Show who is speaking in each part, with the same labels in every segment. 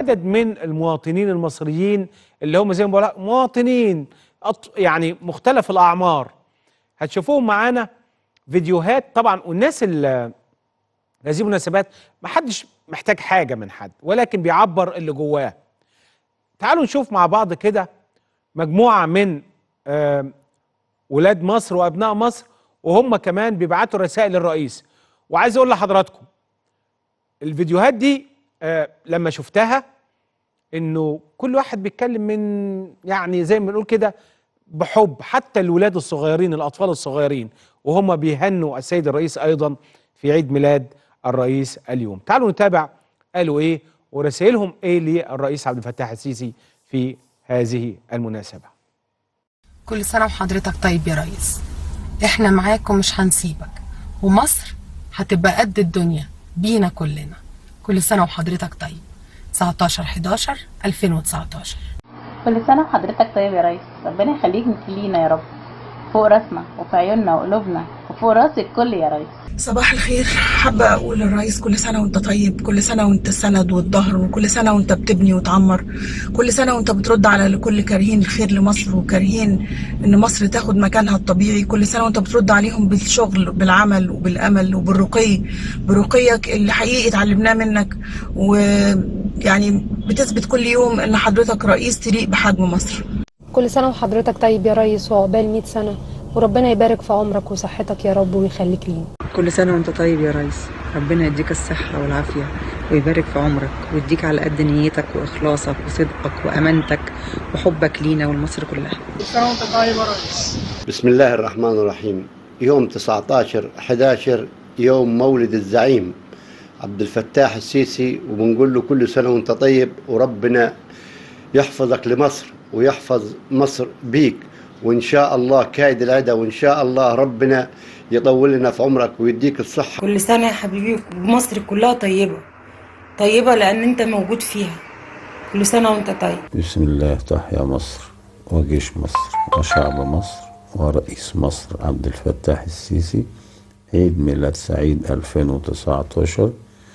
Speaker 1: عدد من المواطنين المصريين اللي هم زي ما بقول مواطنين أط- يعني مختلف الاعمار هتشوفوهم معانا فيديوهات طبعا والناس اللي هذه المناسبات ما حدش محتاج حاجه من حد ولكن بيعبر اللي جواه تعالوا نشوف مع بعض كده مجموعه من آم، ولاد مصر وابناء مصر وهم كمان بيبعتوا رسائل للرئيس وعايز اقول لحضراتكم الفيديوهات دي آه، لما شفتها انه كل واحد بيتكلم من يعني زي ما بنقول كده بحب حتى الولاد الصغيرين الاطفال الصغيرين وهم بيهنوا السيد الرئيس ايضا في عيد ميلاد الرئيس اليوم تعالوا نتابع قالوا ايه ورسائلهم ايه للرئيس عبد الفتاح السيسي في هذه المناسبه
Speaker 2: كل سنة وحضرتك طيب يا ريس احنا معاك ومش هنسيبك ومصر هتبقى قد الدنيا بينا كلنا كل سنة وحضرتك طيب 19 11 2019
Speaker 3: كل سنة وحضرتك طيب يا ريس ربنا يخليك لينا يا رب فوق راسنا وفي عيوننا وقلوبنا وفوق راس الكل يا ريس
Speaker 4: صباح الخير حابة أقول للرئيس كل سنة وأنت طيب كل سنة وأنت السند والظهر وكل سنة وأنت بتبني وتعمر كل سنة وأنت بترد على كل كارهين الخير لمصر وكارهين إن مصر تاخد مكانها الطبيعي كل سنة وأنت بترد عليهم بالشغل بالعمل وبالأمل وبالرقي برقيك اللي حقيقي اتعلمناه منك ويعني بتثبت كل يوم إن حضرتك رئيس تليق بحجم مصر
Speaker 5: كل سنة وحضرتك طيب يا ريس وعقبال 100 سنة وربنا يبارك في عمرك وصحتك يا رب ويخليك لينا
Speaker 6: كل سنة وانت طيب يا ريس ربنا يديك الصحة والعافية ويبارك في عمرك ويديك على قد نيتك وإخلاصك وصدقك وأمانتك وحبك لينا ولمصر كلها
Speaker 7: بسم الله الرحمن الرحيم يوم 19 11 يوم مولد الزعيم عبد الفتاح السيسي وبنقول له كل سنة وانت طيب وربنا يحفظك لمصر ويحفظ مصر بيك وإن شاء الله كايد العدا وإن شاء الله ربنا يطول لنا في عمرك ويديك الصحة
Speaker 8: كل سنة يا حبيبي مصر كلها طيبة طيبة لأن أنت موجود فيها كل سنة وأنت طيب
Speaker 9: بسم الله تحيا مصر وجيش مصر وشعب مصر ورئيس مصر عبد الفتاح السيسي عيد ميلاد سعيد 2019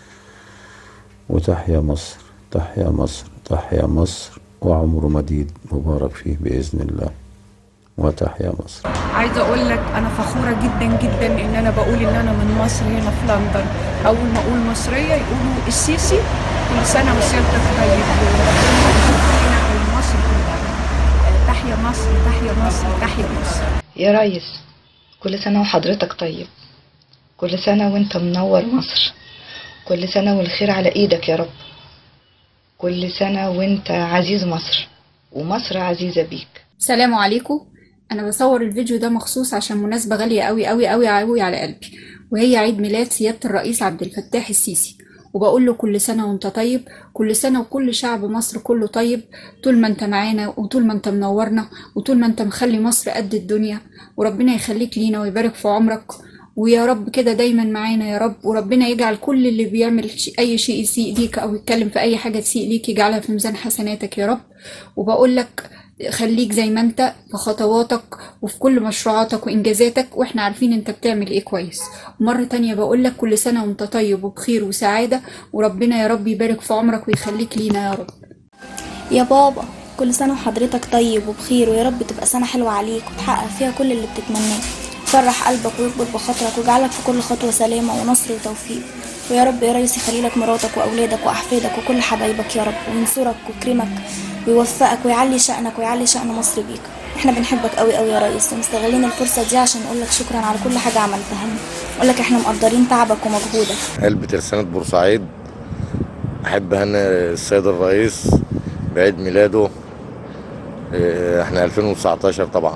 Speaker 9: وتحيا مصر تحيا مصر تحيا مصر وعمر مديد مبارك فيه بإذن الله وتحيا مصر
Speaker 10: عايزه اقول لك انا فخوره جدا جدا ان انا بقول ان انا من مصر هنا في لندن اول ما اقول مصريه يقولوا السيسي كل سنه وسيادتك طيب وربنا يخلينا لمصر كلها تحيا مصر تحيا مصر تحيا مصر
Speaker 11: يا ريس كل سنة وحضرتك طيب كل سنة وانت منور مصر كل سنة والخير على ايدك يا رب كل سنة وانت عزيز مصر ومصر عزيزة بيك
Speaker 12: سلام عليكم انا بصور الفيديو ده مخصوص عشان مناسبة غالية قوي قوي قوي قوي على قلبي وهي عيد ميلاد سيادة الرئيس عبد الفتاح السيسي وبقول له كل سنة وانت طيب كل سنة وكل شعب مصر كله طيب طول ما انت معانا وطول ما انت منورنا وطول ما انت مخلي مصر قد الدنيا وربنا يخليك لينا ويبارك في عمرك ويا رب كده دايما معانا يا رب وربنا يجعل كل اللي بيعمل ش- اي شيء يسيء ليك او يتكلم في اي حاجة تسيء ليك يجعلها في ميزان حسناتك يا رب وبقول لك خليك زي ما انت في خطواتك وفي كل مشروعاتك وانجازاتك واحنا عارفين انت بتعمل ايه كويس مرة تانية بقول لك كل سنة وانت طيب وبخير وسعادة وربنا يا رب يبارك في عمرك ويخليك لينا يا رب
Speaker 13: يا بابا كل سنة وحضرتك طيب وبخير ويا رب تبقى سنة حلوة عليك وتحقق فيها كل اللي بتتمناه فرح قلبك ويكبر بخاطرك ويجعلك في كل خطوة سلامة ونصر وتوفيق ويا رب يا ريس يخلي لك مراتك وأولادك وأحفادك وكل حبايبك يا رب وينصرك ويكرمك ويوفقك ويعلي شأنك ويعلي شأن مصر بيك احنا بنحبك قوي قوي يا ريس ومستغلين الفرصة دي عشان نقول لك شكرا على كل حاجة عملتها لنا نقول لك احنا مقدرين تعبك ومجهودك
Speaker 14: علبة ترسانة بورسعيد أحب أهني السيد الرئيس بعيد ميلاده إيه، احنا 2019 طبعا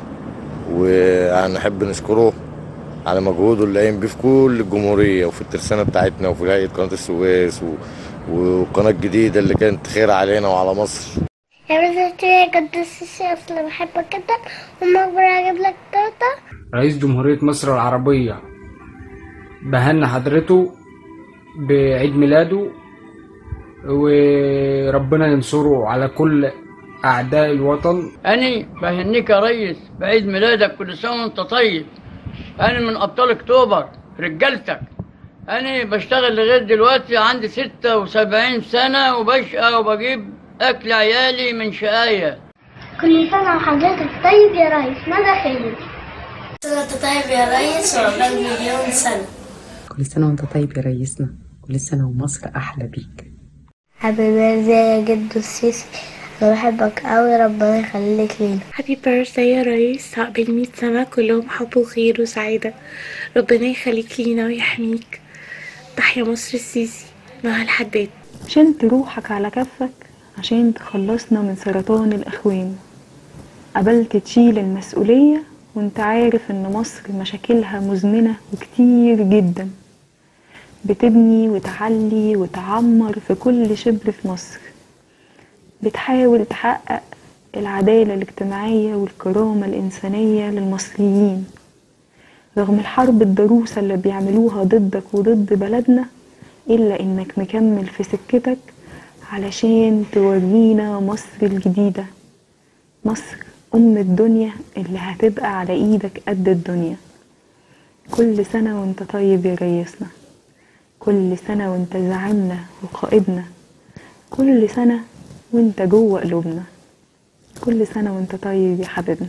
Speaker 14: وهنحب نشكره على مجهوده اللي قايم بيه في كل الجمهورية وفي الترسانة بتاعتنا وفي هيئة قناة السويس و... والقناة الجديدة اللي كانت خير علينا وعلى مصر
Speaker 15: يا بنتي يا قدس الشيخ اللي بحبك جدا ومقبر اجيب لك تورته
Speaker 16: رئيس جمهورية مصر العربية بهنا حضرته بعيد ميلاده وربنا ينصره على كل أعداء الوطن
Speaker 17: أنا بهنيك يا ريس بعيد ميلادك كل سنة وأنت طيب أنا من أبطال أكتوبر رجالتك أنا بشتغل لغاية دلوقتي عندي ستة وسبعين سنة وبشقى وبجيب أكل عيالي من شقاية
Speaker 15: كل سنة وحضرتك طيب يا ريس ماذا خير سنة طيب يا ريس وعقبال مليون سنة
Speaker 6: كل سنة وانت طيب يا ريسنا كل سنة ومصر أحلى بيك
Speaker 15: حبيبي يا جدو السيسي أنا بحبك أوي ربنا يخليك لينا
Speaker 18: هابي بيرثداي يا ريس عقبال 100 سنة كلهم حب وخير وسعادة ربنا يخليك لينا ويحميك تحيا مصر السيسي مع الحداد
Speaker 19: شلت روحك على كفك عشان تخلصنا من سرطان الأخوان قبلت تشيل المسؤولية وانت عارف ان مصر مشاكلها مزمنة وكتير جدا بتبني وتعلي وتعمر في كل شبر في مصر بتحاول تحقق العدالة الاجتماعية والكرامة الإنسانية للمصريين رغم الحرب الضروسة اللي بيعملوها ضدك وضد بلدنا إلا إنك مكمل في سكتك علشان تورينا مصر الجديدة مصر أم الدنيا اللي هتبقى على إيدك قد الدنيا كل سنة وانت طيب يا ريسنا كل سنة وانت زعيمنا وقائدنا كل سنة وانت جوه قلوبنا كل سنة وانت طيب يا حبيبنا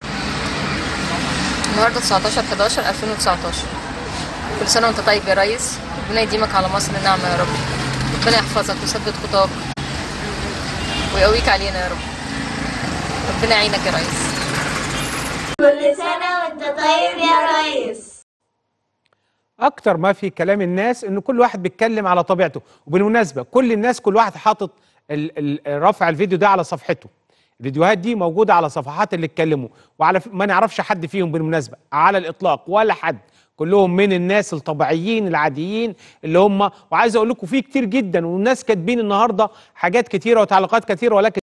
Speaker 20: النهارده 19 11 2019 كل سنة وانت طيب يا ريس ربنا يديمك على مصر النعمة يا رب ربنا يحفظك ويثبت خطاك ويقويك علينا يا رب ربنا يعينك يا ريس
Speaker 15: كل سنة وانت طيب يا ريس
Speaker 1: اكتر ما في كلام الناس ان كل واحد بيتكلم على طبيعته وبالمناسبه كل الناس كل واحد حاطط ال- ال- رفع الفيديو ده على صفحته الفيديوهات دي موجوده على صفحات اللي اتكلموا وعلى ف- ما نعرفش حد فيهم بالمناسبه على الاطلاق ولا حد كلهم من الناس الطبيعيين العاديين اللي هم وعايز اقول لكم في كتير جدا والناس كاتبين النهارده حاجات كتيره وتعليقات كتيره ولكن